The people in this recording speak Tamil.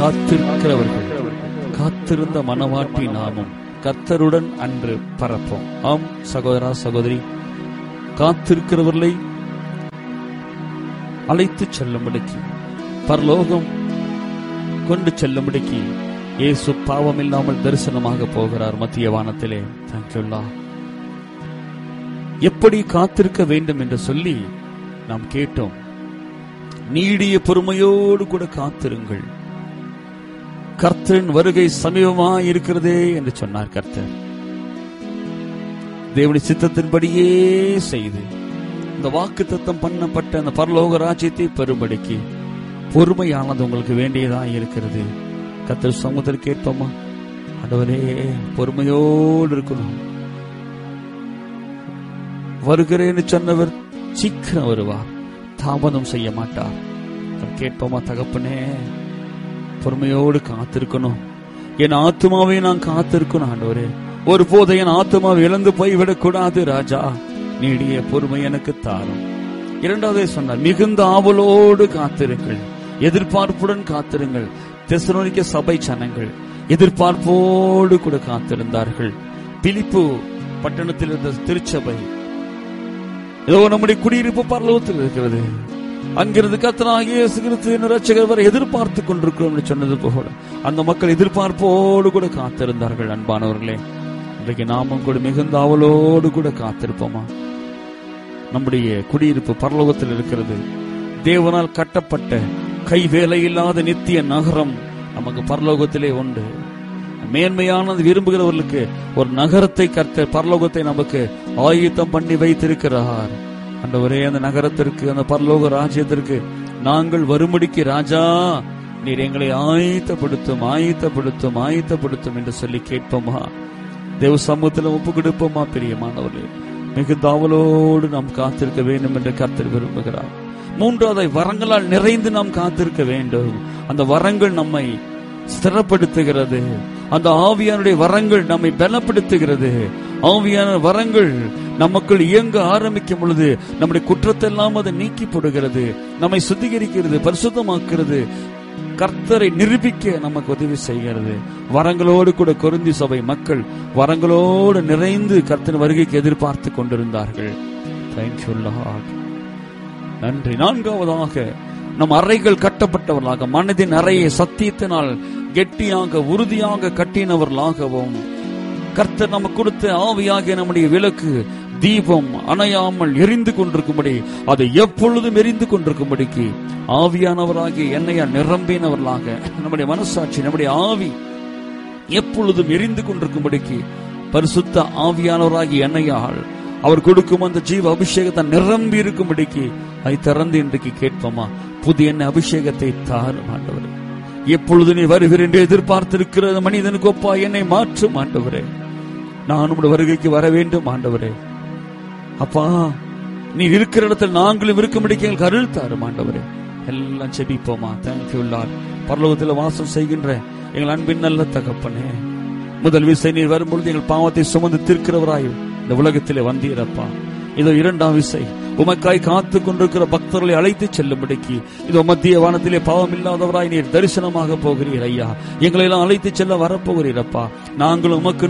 காத்திருக்கிறவர்கள் காத்திருந்த மனவாட்டி நாமும் கர்த்தருடன் அன்று பரப்போம் ஆம் சகோதரா சகோதரி காத்திருக்கிறவர்களை அழைத்துச் செல்லும்படிக்கு பரலோகம் கொண்டு செல்லும்படிக்கு இயேசு பாவம் இல்லாமல் தரிசனமாக போகிறார் மத்திய வானத்திலே தேங்க்யூல்லா எப்படி காத்திருக்க வேண்டும் என்று சொல்லி நாம் கேட்டோம் நீடிய பொறுமையோடு கூட காத்திருங்கள் கர்த்தரின் வருகை சமீபமா இருக்கிறதே என்று சொன்னார் கர்த்தர் தேவனுடைய சித்தத்தின்படியே செய்து இந்த வாக்கு தத்தம் பண்ணப்பட்ட அந்த பரலோக ராஜ்யத்தை பெறும்படிக்கு பொறுமையானது உங்களுக்கு வேண்டியதா இருக்கிறது கத்தர் சமூகத்தில் கேட்போமா ஆண்டவரே பொறுமையோடு இருக்கணும் வருகிறேன்னு சொன்னவர் சீக்கிரம் வருவார் தாமதம் செய்ய மாட்டார் நாம் கேட்போமா தகப்பனே பொறுமையோடு காத்திருக்கணும் என் ஆத்மாவை நான் காத்திருக்கணும் ஆண்டவரே ஒரு போதை என் ஆத்மாவை இழந்து போய்விடக் கூடாது ராஜா நீடிய பொறுமை எனக்கு தாரும் இரண்டாவதே சொன்னார் மிகுந்த ஆவலோடு காத்திருங்கள் எதிர்பார்ப்புடன் காத்திருங்கள் தெசலோனிக்க சபை சனங்கள் எதிர்பார்ப்போடு கூட காத்திருந்தார்கள் பிலிப்பு பட்டணத்தில் இருந்த திருச்சபை ஏதோ நம்முடைய குடியிருப்பு பரலோகத்தில் இருக்கிறது அங்கிருந்து கத்தனாகிய இயேசு கிறிஸ்து என்னும் ரட்சகர் வரை எதிர்பார்த்து கொண்டிருக்கிறோம் என்று சொன்னது போல அந்த மக்கள் எதிர்பார்ப்போடு கூட காத்திருந்தார்கள் அன்பானவர்களே இன்றைக்கு நாமும் கூட மிகுந்த ஆவலோடு கூட காத்திருப்போமா நம்முடைய குடியிருப்பு பரலோகத்தில் இருக்கிறது தேவனால் கட்டப்பட்ட கை வேலை இல்லாத நித்திய நகரம் நமக்கு பரலோகத்திலே உண்டு மேன்மையானது விரும்புகிறவர்களுக்கு ஒரு நகரத்தை கர்த்த பரலோகத்தை நமக்கு ஆயுத்தம் பண்ணி வைத்திருக்கிறார் அண்டவரே அந்த நகரத்திற்கு அந்த பரலோக ராஜ்யத்திற்கு நாங்கள் வரும்படிக்கு ராஜா நீர் எங்களை ஆயத்தப்படுத்தும் ஆயத்தப்படுத்தும் ஆயத்தப்படுத்தும் என்று சொல்லி கேட்போமா தேவ சமூகத்தில் ஒப்பு கொடுப்போமா பிரியமானவர்களே மிகுந்த ஆவலோடு நாம் காத்திருக்க வேண்டும் என்று கர்த்தர் விரும்புகிறார் மூன்றாவது வரங்களால் நிறைந்து நாம் காத்திருக்க வேண்டும் அந்த வரங்கள் நம்மை ஸ்திரப்படுத்துகிறது அந்த ஆவியானுடைய வரங்கள் நம்மை பலப்படுத்துகிறது ஆவியான வரங்கள் நமக்குள் இயங்க ஆரம்பிக்கும் பொழுது நம்முடைய குற்றத்தை எல்லாம் அதை நீக்கி போடுகிறது நம்மை சுத்திகரிக்கிறது பரிசுத்தமாக்குறது கர்த்தரை நிரூபிக்க நமக்கு உதவி செய்கிறது வரங்களோடு கூட கொருந்தி சபை மக்கள் வரங்களோடு நிறைந்து கர்த்தன் வருகைக்கு எதிர்பார்த்து கொண்டிருந்தார்கள் தேங்க்யூ லார்ட் நன்றி நான்காவதாக நம் அறைகள் கட்டப்பட்டவர்களாக மனதின் அறையை சத்தியத்தினால் கெட்டியாக உறுதியாக கட்டினவர்களாகவும் கர்த்தர் நமக்கு கொடுத்த ஆவியாகிய நம்முடைய விளக்கு தீபம் அணையாமல் எரிந்து கொண்டிருக்கும்படி அது எப்பொழுதும் எரிந்து கொண்டிருக்கும்படிக்கு ஆவியானவராகிய எண்ணெயால் நிரம்பினவர்களாக நம்முடைய மனசாட்சி நம்முடைய ஆவி எப்பொழுதும் எரிந்து கொண்டிருக்கும்படிக்கு பரிசுத்த ஆவியானவராகிய எண்ணெயால் அவர் கொடுக்கும் அந்த ஜீவ அபிஷேகத்தை நிரம்பி இருக்கும்படிக்கு அதை திறந்து இன்றைக்கு கேட்போமா புதிய எண்ணெய் அபிஷேகத்தை தாரும் ஆண்டவரே எப்பொழுது நீ வருகிறேன் என்று எதிர்பார்த்திருக்கிற மனிதனுக்கு ஒப்பா என்னை மாற்றும் ஆண்டவரே நான் உடைய வருகைக்கு வர வேண்டும் ஆண்டவரே அப்பா நீ இருக்கிற இடத்தில் நாங்களும் இருக்கும்படிக்கு எங்களுக்கு அருள் தாரும் ஆண்டவரே எல்லாம் செபிப்போமா தேங்க்யூ லார்ட் பரலோகத்தில் வாசம் செய்கின்ற எங்கள் அன்பின் நல்ல தகப்பனே முதல் விசை நீர் வரும்பொழுது எங்கள் பாவத்தை சுமந்து தீர்க்கிறவராயும் இந்த உலகத்திலே வந்தீரப்பா இதோ இரண்டாம் விசை உமக்காய் காத்து கொண்டிருக்கிற பக்தர்களை அழைத்து செல்லும்படிக்கு இதோ மத்திய வானத்திலே பாவம் இல்லாதவராய் நீர் தரிசனமாக போகிறீர் ஐயா எங்களை எல்லாம் அழைத்து செல்ல வரப்போகிறீரப்பா நாங்கள் உமக்கு